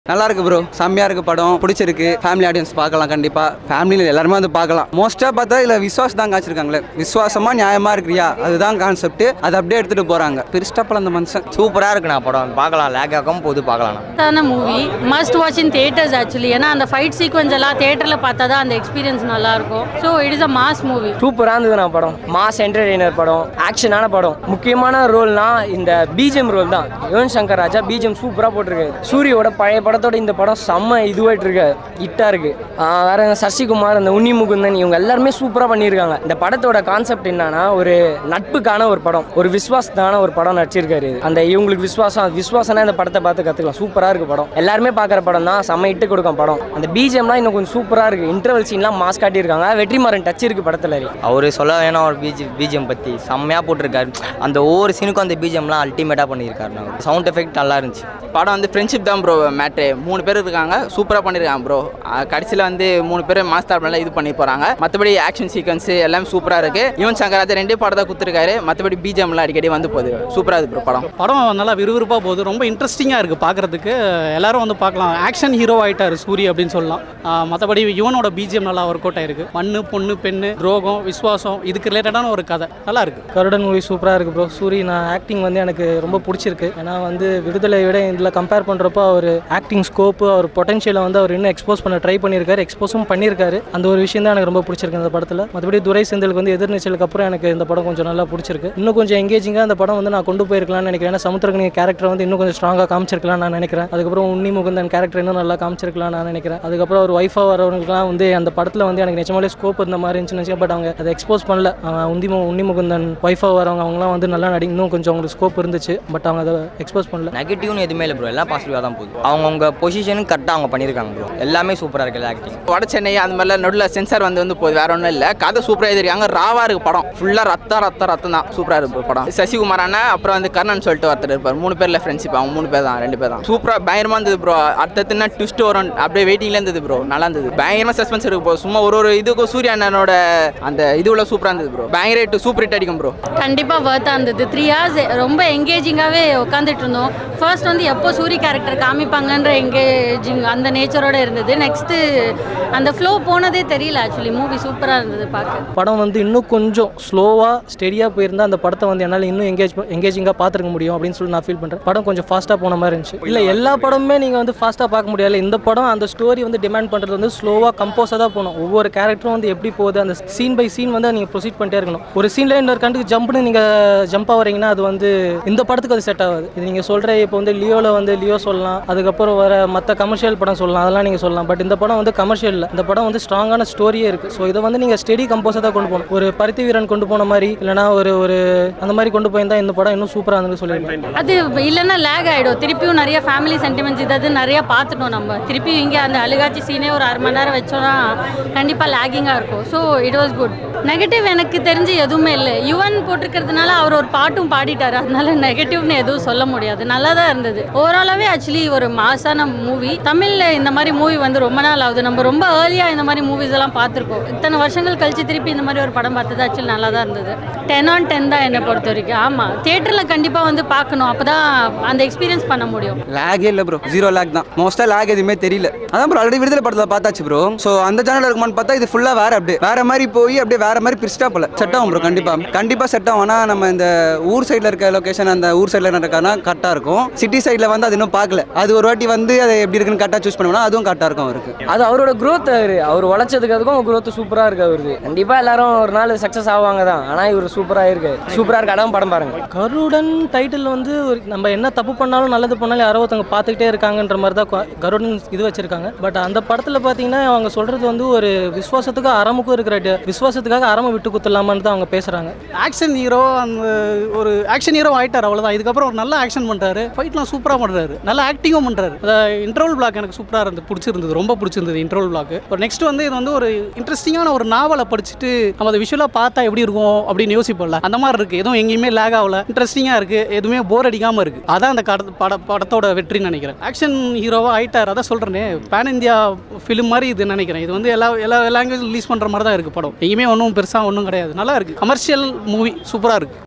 நல்லா இருக்கு ப்ரோ செம்மையா இருக்கு படம் பிடிச்சிருக்கு ஃபேமிலி ஆடியன்ஸ் பார்க்கலாம் கண்டிப்பா ஃபேமிலியில் எல்லாருமே வந்து பார்க்கலாம் மோஸ்டா பார்த்தா இல்ல விஸ்வாஸ் தான் காய்ச்சிருக்காங்களே விசுவாசமா நியாயமா இருக்கிறியா அதுதான் கான்செப்ட் அதை அப்படியே எடுத்துட்டு போறாங்க பிரிஸ்டப்பல் அந்த மனுஷன் சூப்பராக இருக்குண்ணா படம் பார்க்கலாம் லேக் ஆகாம போது பார்க்கலாம்ண்ணா ஆன movie must watch in theatres actually ஏன்னா அந்த ஃபைட் சீக்வன்ஸ் எல்லாம் தியேட்டரில் பார்த்தா தான் அந்த எக்ஸ்பீரியன்ஸ் நல்லா இருக்கும் so it is a mass movie சூப்பராக இருந்ததுண்ணா படம் மாஸ் என்டர்டெய்னர் படம் ஆக்ஷனான படம் முக்கியமான ரோல்னா இந்த பிஜிஎம் ரோல் தான் யுவன் சங்கர் ராஜா பிஜிஎம் சூப்பராக போட்டிருக்காரு சூரியோட பழைய படத்தோட இந்த படம் செம்ம இதுவாயிட்டு இருக்கு ஹிட்டாக இருக்கு ஆஹ் வேற இந்த சசிகுமார் அந்த உன்னி முகுந்தன் இவங்க எல்லாருமே சூப்பராக பண்ணியிருக்காங்க இந்த படத்தோட கான்செப்ட் என்னன்னா ஒரு நட்புக்கான ஒரு படம் ஒரு விஸ்வாசத்தான ஒரு படம் நடிச்சிருக்காரு இது. அந்த இவங்களுக்கு விஸ்வாசம் விஸ்வாசனா இந்த படத்தை பார்த்து கற்றுக்கலாம் சூப்பராக இருக்கு படம் எல்லாருமே பார்க்குற படம் தான் செம்ம இட்டு கொடுக்கும் படம் அந்த பிஜிஎம்லாம் இன்னும் கொஞ்சம் சூப்பராக இருக்கு இன்டர்வல் சீன்லாம் மாஸ் காட்டியிருக்காங்க வெற்றிமாறன் டச் இருக்கு படத்தில் அவர் சொல்ல வேணாம் ஒரு பிஜி பிஜிஎம் பற்றி செம்மையாக போட்டிருக்காரு அந்த ஒவ்வொரு சீனுக்கும் அந்த பிஜிஎம்லாம் அல்டிமேட்டாக பண்ணியிருக்காரு சவுண்ட் எஃபெக்ட் நல்லா இருந்துச்சு படம் வந்து ஃப்ரெண்ட்ஷிப் தான் ப்ரோ மேட்ரு மூணு பேர் இருக்காங்க சூப்பராக பண்ணியிருக்காங்க ப்ரோ கடைசியில் வந்து மூணு பேர் மாஸ்டர் பண்ணல இது பண்ணி போகிறாங்க மற்றபடி ஆக்ஷன் சீக்வன்ஸ் எல்லாமே சூப்பராக இருக்குது யுவன் சங்கர் ராஜா ரெண்டே படம் தான் கொடுத்துருக்காரு மற்றபடி பிஜிஎம்லாம் அடிக்கடி வந்து போகுது சூப்பராக இருக்குது ப்ரோ படம் படம் நல்லா விறுவிறுப்பாக போகுது ரொம்ப இன்ட்ரெஸ்டிங்காக இருக்குது பார்க்குறதுக்கு எல்லாரும் வந்து பார்க்கலாம் ஆக்ஷன் ஹீரோ ஆயிட்டாரு சூரி அப்படின்னு சொல்லலாம் ஆஹ் மற்றபடி யுவனோட பிஜிஎம் நல்லா ஒர்க் அவுட் ஆயிருக்கு மண்ணு பொண்ணு பெண்ணு துரோகம் விஸ்வாசம் இதுக்கு ரிலேட்டடான ஒரு கதை நல்லா இருக்கு கருடன் மூவி சூப்பராக இருக்குது ப்ரோ சூரி நான் ஆக்டிங் வந்து எனக்கு ரொம்ப பிடிச்சிருக்கு ஏன்னா வந்து விடுதலை விட இதில் கம்பேர் பண்ணுறப்போ அவர் ஆக்டிங் ஸ்கோப்பு அவர் பொட்டன்ஷியலை வந்து அவர் இன்னும் எக்ஸ்போஸ் பண்ண ட்ரை பண்ணியிருக்காரு எக்ஸ்போஸும் பண்ணியிருக்காரு அந்த ஒரு விஷயம் தான் எனக்கு ரொம்ப பிடிச்சிருக்கு இந்த படத்தில் மற்றபடி துரை செந்திலுக்கு வந்து எதிர்நீச்சலுக்கு அப்புறம் எனக்கு இந்த படம் கொஞ்சம் நல்லா பிடிச்சிருக்கு இன்னும் கொஞ்சம் எங்கேஜிங்காக அந்த படம் வந்து நான் கொண்டு போயிருக்கலாம்னு நினைக்கிறேன் ஏன்னா சமுத்திரகனி கேரக்டர் வந்து இன்னும் கொஞ்சம் ஸ்ட்ராங்காக காமிச்சிருக்கலாம் நான் நினைக்கிறேன் அதுக்கப்புறம் உன்னி முகுந்தன் கேரக்டர் இன்னும் நல்லா காமிச்சிருக்கலாம் நான் நினைக்கிறேன் அதுக்கப்புறம் ஒரு ஒய்ஃபாக வரவங்களுக்குலாம் வந்து அந்த படத்தில் வந்து எனக்கு நிஜமாலே ஸ்கோப் இருந்த மாதிரி இருந்துச்சு பட் அவங்க அதை எக்ஸ்போஸ் பண்ணல அவன் உந்தி மு- உன்னி முகுந்தன் ஒய்ஃபாக வரவங்க அவங்களாம் வந்து நல்லா நடி இன்னும் கொஞ்சம் அவங்களுக்கு ஸ்கோப் இருந்துச்சு பட் அவங்க அதை எக்ஸ்போஸ் பண்ணல நெகட்டிவ்னு எதுவுமே இல்லை ப்ரோ எல்லாம் பாசிட்டிவாக தான் போகுது அவங்கவுங்க பொசிஷனுக்கு கரெக்டாக அவங்க பண்ணியிருக்காங்க ப்ரோ எல்லாமே சூப்பராக இருக்குது ஆக்டிங் வட சென்னை அந்த மாதிரிலாம் நடுவில் சென்சார் வந்து வந்து போகுது வேற ஒன்றும் இல்லை கதை சூப்பராக எழுதிருக்காங்க ராவா இருக்கு படம் ஃபுல்லாக ரத்தம் ரத்தம் ரத்தம் தான் சூப்பராக இருக்கு படம் சசிகுமார் அண்ணா அப்புறம் வந்து கர்ணன் சொல்லிட்டு ஒருத்தர் இருப்பார் மூணு பேரில் ஃப்ரெண்ட்ஷிப் அவங்க மூணு பேர் தான் ரெண்டு பேர் தான் சூப்பராக பயங்கரமாக இருந்தது ப்ரோ அடுத்ததுன்னா ட்விஸ்ட் வரும் அப்படியே வெயிட்டிங்ல இருந்தது ப்ரோ நல்லா இருந்தது பயங்கரமாக சஸ்பென்ஸ் இருக்கு ப்ரோ சும்மா ஒரு ஒரு இதுக்கும் சூரிய அண்ணனோட அந்த இதுவுல சூப்பராக இருந்தது ப்ரோ பயங்கர ஹிட் சூப்பர் ஹிட் அடிக்கும் ப்ரோ கண்டிப்பாக ஒர்த்தாக இருந்தது த்ரீ ஹார்ஸ் ரொம்ப எங்கேஜிங்காகவே உட்காந்துட்டு இருந்தோம் ஃபர்ஸ்ட் வந்து எப்போ சூரி கேரக்டர் காமிப்பாங்கன்ற எங்கேஜிங் அந்த நேச்சரோட இருந்தது நெக்ஸ்ட்டு அந்த ஃப்ளோ போனதே தெரியல ஆக்சுவலி மூவி சூப்பராக இருந்தது பார்க்க படம் வந்து இன்னும் கொஞ்சம் ஸ்லோவாக ஸ்டெடியாக போயிருந்தா அந்த படத்தை வந்து என்னால் இன்னும் எங்கேஜ் எங்கேஜிங்காக பார்த்துருக்க முடியும் அப்படின்னு சொல்லி நான் ஃபீல் பண்ணுறேன் படம் கொஞ்சம் ஃபாஸ்ட்டாக போன மாதிரி இருந்துச்சு இல்லை எல்லா படமுமே நீங்கள் வந்து ஃபாஸ்ட்டாக பார்க்க முடியாது இந்த படம் அந்த ஸ்டோரி வந்து டிமாண்ட் பண்ணுறது வந்து ஸ்லோவாக கம்போஸாக தான் போகணும் ஒவ்வொரு கேரக்டரும் வந்து எப்படி போகுது அந்த சீன் பை சீன் வந்து நீங்கள் ப்ரொசீட் பண்ணிட்டே இருக்கணும் ஒரு சீனில் இன்னொரு கண்டுக்கு ஜம்ப்னு நீங்கள் ஜம்ப் ஆகிறீங்கன்னா அது வந்து இந்த படத்துக்கு அது செட் ஆகாது இது நீங்கள் சொல்கிற இப்போ வந்து லியோவில் வந்து லியோ சொல்லலாம் அதுக்கப்புறம் வர மற்ற கமர்ஷியல் படம் சொல்லலாம் அதெல்லாம் நீங்கள் சொல்லலாம் பட் இந்த படம் வந்து கமர்ஷியல் இல்லை இந்த படம் வந்து ஸ்ட்ராங்கான ஸ்டோரியே இருக்குது ஸோ இதை வந்து நீங்கள் ஸ்டெடி கம்போஸாக தான் கொண்டு போகணும் ஒரு பருத்தி வீரன் கொண்டு போன மாதிரி இல்லைனா ஒரு ஒரு அந்த மாதிரி கொண்டு போயிருந்தா இந்த படம் இன்னும் சூப்பராக இருந்துன்னு சொல்லியிருப்பேன் அது இல்லைன்னா லேக் ஆகிடும் திருப்பியும் நிறைய ஃபேமிலி சென்டிமெண்ட்ஸ் இது அது நிறைய பார்த்துட்டோம் நம்ம திருப்பியும் இங்கே அந்த அழுகாச்சி சீனே ஒரு அரை மணி நேரம் வச்சோன்னா கண்டிப்பாக லேகிங்காக இருக்கும் so it was good negative எனக்கு தெரிஞ்சு எதுவுமே இல்லை யுவன் போட்டிருக்கிறதுனால அவர் ஒரு பாட்டும் பாடிட்டார் அதனால நெகட்டிவ்னு எதுவும் சொல்ல முடியாது நல்லா தான் இருந்தது ஓவராலாகவே ஆக்சுவலி ஒரு மாசான மூவி தமிழில் இந்த மாதிரி மூவி வந்து ரொம்ப நாள் ஆகுது நம்ம ரொம்ப ஏர்லியாக இந்த மாதிரி மூவிஸ் எல்லாம் பார்த்துருக்கோம் இத்தனை வருஷங்கள் கழிச்சு திருப்பி இந்த மாதிரி ஒரு படம் பார்த்தது ஆக்சுவலி நல்லா தான் இருந்தது டென் ஆன் டென் தான் என்னை பொறுத்த வரைக்கும் ஆமாம் தேட்டரில் கண்டிப்பாக வந்து பார்க்கணும் அப்போ தான் அந்த எக்ஸ்பீரியன்ஸ் பண்ண முடியும் லேகே இல்லை ப்ரோ ஜீரோ லேக் தான் மோஸ்ட்டாக லேக் எதுவுமே தெரியல அதான் ப்ரோ ஆல்ரெடி விடுதலை படத்தில் பார்த்தாச்சு ப்ரோ ஸோ அந்த சேனல் இருக்குமான்னு பார்த்தா இது ஃபுல்லாக வேற அப்படியே வேற மாதிரி போய் அப்படியே வேற மாதிரி பிரிஸ்டா போல செட் ஆகும் ப்ரோ கண்டிப்பாக கண்டிப்பாக செட் ஆகும் ஆனால் நம்ம இந்த ஊர் சைடில் இருக்க லொகேஷன் அந்த ஊர் சைடில் இருக்கானா கரெக்டாக இருக்கும் சிட்டி சைடில் வந்து அது இன்னும் பார்க்கல அது ஒரு வாட்டி வந்து அது எப்படி இருக்குன்னு கரெக்டாக சூஸ் பண்ணுவோம்னா அதுவும் கரெக்டாக இருக்கும் அவருக்கு அது அவரோட growth அவரு அவர் உழைச்சதுக்கு அதுக்கும் growth சூப்பராக இருக்கு அவருக்கு கண்டிப்பாக எல்லாரும் ஒரு நாள் சக்ஸஸ் ஆவாங்க தான் ஆனால் இவர் சூப்பராக இருக்கு சூப்பராக இருக்கு அதான் படம் பாருங்க கருடன் டைட்டில் வந்து ஒரு நம்ம என்ன தப்பு பண்ணாலும் நல்லது பண்ணாலும் யாரோ ஒருத்தவங்க பார்த்துக்கிட்டே இருக்காங்கன்ற மாதிரி தான் க- கருடன் இது வச்சிருக்காங்க பட் அந்த படத்தில் பார்த்தீங்கன்னா அவங்க சொல்கிறது வந்து ஒரு விசுவாசத்துக்கு அறமுக்கும் இருக்கிற ட- விசுவாசத்துக்காக அறமை விட்டு குத்தலாமான்னு தான் அவங்க பேசுகிறாங்க ஆக்ஷன் ஹீரோ அந்த ஒரு ஆக்ஷன் ஹீரோ ஆயிட்டார் அவ்வளோதான் இதுக்கப்புறம் ஒரு நல்ல ஆக்ஷன் பண்ணுறாரு ஃபைட்லாம் சூப்பராக பண்ணுறாரு நல்ல ஆக்டிங்கும் பண்ணுறாரு இன்டர்வல் பிளாக் எனக்கு சூப்பராக இருந்து பிடிச்சிருந்தது ரொம்ப பிடிச்சிருந்தது இன்டர்வல் பிளாக் ஒரு நெக்ஸ்ட் வந்து இது வந்து ஒரு இன்ட்ரெஸ்டிங்கான ஒரு நாவலை படிச்சுட்டு நம்ம அதை விஷுவலாக பார்த்தா எப்படி இருக்கும் அப்படின்னு யோசிப்போம்ல அந்த மாதிரி இருக்குது எதுவும் எங்கேயுமே லேக் ஆகல இன்ட்ரெஸ்டிங்காக இருக்குது எதுவுமே போர் அடிக்காமல் இருக்குது அதான் அந்த கட பட படத்தோட வெற்றின்னு நினைக்கிறேன் ஆக்ஷன் ஹீரோவாக ஆயிட்டார் அதான் சொல்கிறேனே பேன் இந்தியா ஃபிலிம் மாதிரி இது நினைக்கிறேன் இது வந்து எல்லா எல்லா லாங்குவேஜ் ரிலீஸ் பண்ணுற மாதிரி தான் இருக்குது படம் எங்கேயுமே ஒன்றும் பெருசாக ஒன்றும் கிடையாது நல்லா இருக்குது கமர்ஷியல் மூவி சூப்பராக இருக்குது